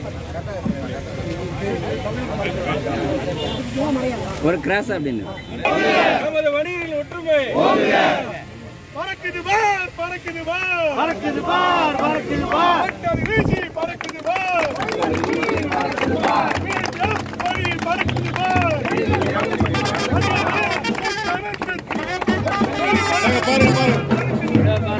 ஒரு கிராஸ் அப்படின்னு நமது வணிகர்கள் ஒற்றுமை பறக்குது பார் பறக்குது பார் பறக்குது பார் பறக்குது பார் வீசி பறக்குது பார் பறக்குது பார் பறக்குது பார் பாருங்க பாருங்க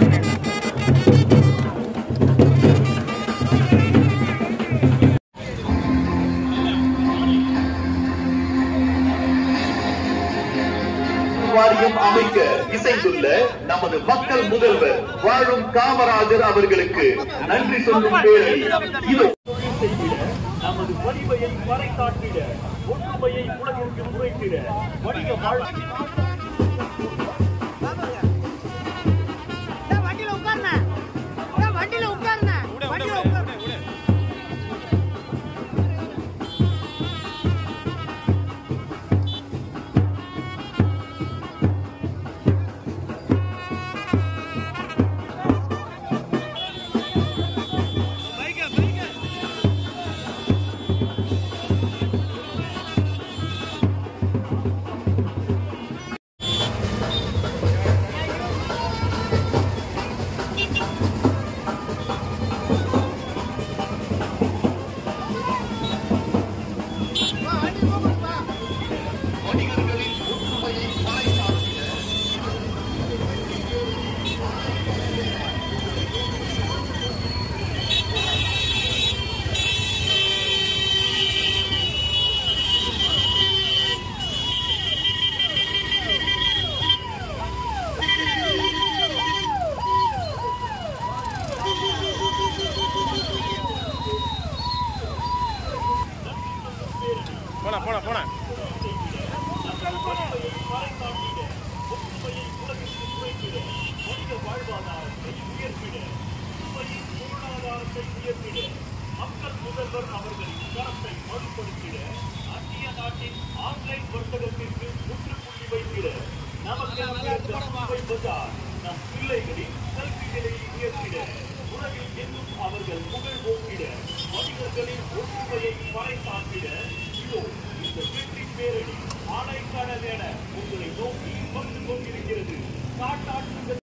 வாரியம் அமைக்க இசைந்துள்ள நமது மக்கள் முதல்வர் வாழும் காமராஜர் அவர்களுக்கு நன்றி சொல்லும் பேரணி இது நமது வலிமையை பறைசாற்றிட ஒற்றுமையை உலகிற்கு உரைத்திட வணிக வாழ்க்கை வண்டியில உட்காருண்ணே வண்டியில உட்காருண்ணே வண்டியில உட்காரு போனா போனா போனா வணிக வாழ்வாதாரத்தை உயர்த்திட உண்மையின் பொருளாதாரத்தை உயர்த்திட மக்கள் முதல்வர் அவர்களின் கரத்தை வலுப்படுத்திட அந்நிய நாட்டின் ஆன்லைன் வர்த்தகத்திற்கு முற்றுப்புள்ளி வைத்திட நமக்கு பஜார் நம் பிள்ளைகளின் கல்விகளை உயர்த்திட உலகில் எங்கும் அவர்கள் புகழ் போக்கிட வணிகர்களின் ஒற்றுமையை பறைசாற்றிட இதோ இந்த வெற்றி பேரணி ஆணைக்கான என உங்களை நோக்கி வந்து கொண்டிருக்கிறது காட்டாற்றுங்கள்